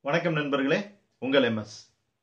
வணக்கம் நண்பர்களே உங்கள் எம்எஸ்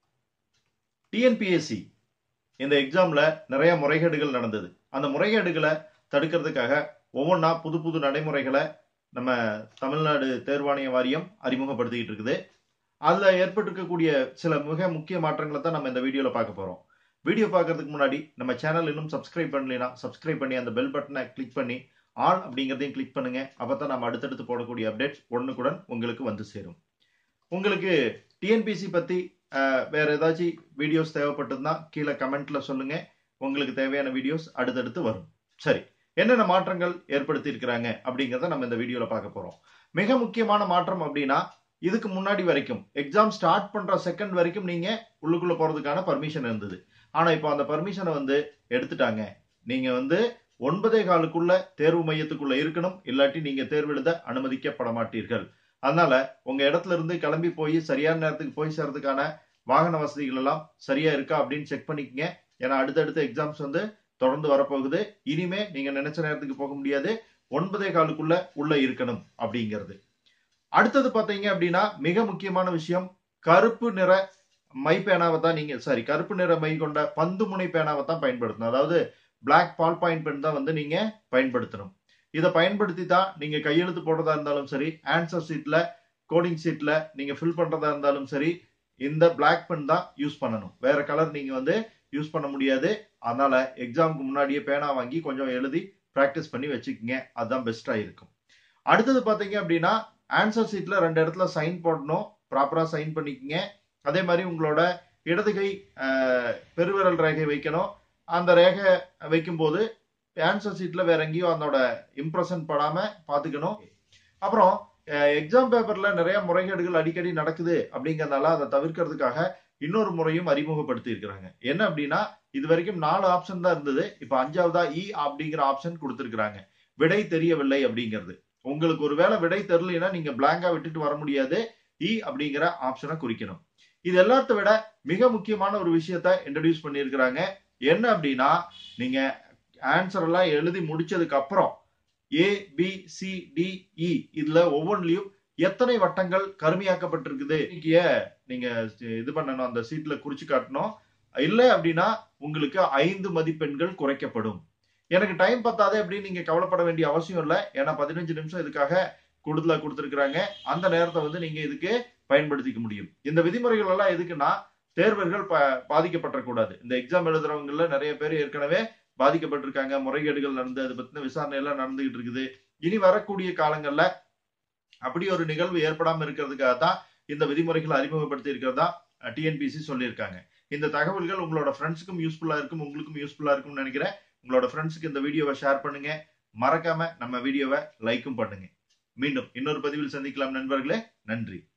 டிஎன்பிஎஸ்சி இந்த எக்ஸாம்ல நிறைய முறைகேடுகள் நடந்தது அந்த முறைகேடுகளை தடுக்கிறதுக்காக ஒவ்வொன்றா புது புது நடைமுறைகளை நம்ம தமிழ்நாடு தேர்வாணைய வாரியம் அறிமுகப்படுத்திக்கிட்டு இருக்குது அதில் ஏற்பட்டிருக்கக்கூடிய சில மிக முக்கிய மாற்றங்களை தான் நம்ம இந்த வீடியோவில் பார்க்க போகிறோம் வீடியோ பார்க்கறதுக்கு முன்னாடி நம்ம சேனல் இன்னும் சப்ஸ்கிரைப் பண்ணலைன்னா சப்ஸ்கிரைப் பண்ணி அந்த பெல் பட்டனை கிளிக் பண்ணி ஆல் அப்படிங்கிறதையும் கிளிக் பண்ணுங்க அப்போ தான் நம்ம அடுத்தடுத்து போடக்கூடிய அப்டேட்ஸ் ஒன்றுக்குடன் உங்களுக்கு வந்து சேரும் உங்களுக்கு டிஎன்பிசி பற்றி வேற ஏதாச்சும் வீடியோஸ் தேவைப்பட்டதுன்னா கீழே கமெண்ட்ல சொல்லுங்க உங்களுக்கு தேவையான வீடியோஸ் அடுத்தடுத்து வரும் சரி என்னென்ன மாற்றங்கள் ஏற்படுத்தி இருக்கிறாங்க அப்படிங்கிறத நம்ம இந்த வீடியோல பார்க்க போறோம் மிக முக்கியமான மாற்றம் அப்படின்னா இதுக்கு முன்னாடி வரைக்கும் எக்ஸாம் ஸ்டார்ட் பண்ற செகண்ட் வரைக்கும் நீங்க உள்ளுக்குள்ள போறதுக்கான பர்மிஷன் இருந்தது ஆனா இப்போ அந்த பர்மிஷனை வந்து எடுத்துட்டாங்க நீங்க வந்து ஒன்பதே காலுக்குள்ள தேர்வு மையத்துக்குள்ள இருக்கணும் இல்லாட்டி நீங்க தேர்வு எழுத அனுமதிக்கப்பட மாட்டீர்கள் அதனால உங்க இடத்துல இருந்து கிளம்பி போய் சரியான நேரத்துக்கு போய் சேர்றதுக்கான வாகன வசதிகள் எல்லாம் சரியா இருக்கா அப்படின்னு செக் பண்ணிக்கங்க ஏன்னா அடுத்தடுத்த எக்ஸாம்ஸ் வந்து தொடர்ந்து வரப்போகுது இனிமே நீங்க நினைச்ச நேரத்துக்கு போக முடியாது ஒன்பதே காலுக்குள்ள உள்ள இருக்கணும் அப்படிங்கிறது அடுத்தது பாத்தீங்க அப்படின்னா மிக முக்கியமான விஷயம் கருப்பு நிற மை பேனாவை தான் நீங்க சாரி கருப்பு நிற மை கொண்ட பந்து முனை பேனாவை தான் பயன்படுத்தணும் அதாவது பிளாக் பால் பாயிண்ட் பென் தான் வந்து நீங்க பயன்படுத்தணும் இதை பயன்படுத்தி தான் நீங்க கையெழுத்து போடுறதா இருந்தாலும் சரி ஆன்சர் சீட்ல கோடிங் சீட்ல நீங்க ஃபில் பண்றதா இருந்தாலும் சரி இந்த பிளாக் பென் தான் யூஸ் பண்ணணும் வேற கலர் நீங்க வந்து யூஸ் பண்ண முடியாது அதனால எக்ஸாமுக்கு முன்னாடியே பேனா வாங்கி கொஞ்சம் எழுதி ப்ராக்டிஸ் பண்ணி வச்சுக்கோங்க அதுதான் பெஸ்டா இருக்கும் அடுத்தது பாத்தீங்க அப்படின்னா ஆன்சர் சீட்ல ரெண்டு இடத்துல சைன் போடணும் ப்ராப்பரா சைன் பண்ணிக்கங்க அதே மாதிரி உங்களோட இடது கை பெருவிரல் ரேகை வைக்கணும் அந்த ரேகை வைக்கும்போது ஆன்சர் சீட்ல வேற எங்கேயும் அதோட இம்ப்ரெஷன் படாம பாத்துக்கணும் அப்புறம் எக்ஸாம் பேப்பர்ல நிறைய முறைகேடுகள் அடிக்கடி நடக்குது அப்படிங்கறதுனால அதை தவிர்க்கிறதுக்காக இன்னொரு முறையும் அறிமுகப்படுத்தி இருக்கிறாங்க என்ன அப்படின்னா இது வரைக்கும் நாலு ஆப்ஷன் தான் இருந்தது இப்ப அஞ்சாவதா இ அப்படிங்கிற ஆப்ஷன் கொடுத்திருக்கிறாங்க விடை தெரியவில்லை அப்படிங்கிறது உங்களுக்கு ஒருவேளை விடை தெரியலனா நீங்க பிளாங்கா விட்டுட்டு வர முடியாது இ அப்படிங்கிற ஆப்ஷனை குறிக்கணும் இது எல்லாத்த விட மிக முக்கியமான ஒரு விஷயத்த இன்ட்ரடியூஸ் பண்ணியிருக்கிறாங்க என்ன அப்படின்னா நீங்க ஆன்சர் எல்லாம் எழுதி முடிச்சதுக்கு அப்புறம் A B C D E இதுல ஒவ்வொன்றிலையும் எத்தனை வட்டங்கள் கருமையாக்கப்பட்டிருக்குது நீங்க இது பண்ணணும் அந்த சீட்ல குறிச்சு காட்டணும் இல்லை அப்படின்னா உங்களுக்கு ஐந்து மதிப்பெண்கள் குறைக்கப்படும் எனக்கு டைம் பத்தாதே அப்படின்னு நீங்க கவலைப்பட வேண்டிய அவசியம் இல்லை ஏன்னா பதினஞ்சு நிமிஷம் இதுக்காக கூடுதலா கொடுத்துருக்குறாங்க அந்த நேரத்தை வந்து நீங்க இதுக்கு பயன்படுத்திக்க முடியும் இந்த விதிமுறைகள் எல்லாம் எதுக்குன்னா தேர்வர்கள் பாதிக்கப்படக்கூடாது இந்த எக்ஸாம் எழுதுறவங்கல நிறைய பேர் ஏற்கனவே பாதிக்கப்பட்டிருக்காங்க முறைகேடுகள் நடந்து அதை பத்தின விசாரணை எல்லாம் நடந்துகிட்டு இருக்குது இனி வரக்கூடிய காலங்கள்ல அப்படி ஒரு நிகழ்வு ஏற்படாம இருக்கிறதுக்காக தான் இந்த விதிமுறைகளை அறிமுகப்படுத்தி இருக்கிறதா டிஎன்பிசி சொல்லியிருக்காங்க இந்த தகவல்கள் உங்களோட ஃப்ரெண்ட்ஸுக்கும் யூஸ்ஃபுல்லா இருக்கும் உங்களுக்கும் யூஸ்ஃபுல்லா இருக்கும்னு நினைக்கிறேன் உங்களோட ஃப்ரெண்ட்ஸுக்கு இந்த வீடியோவை ஷேர் பண்ணுங்க மறக்காம நம்ம வீடியோவை லைக்கும் பண்ணுங்க மீண்டும் இன்னொரு பதிவில் சந்திக்கலாம் நண்பர்களே நன்றி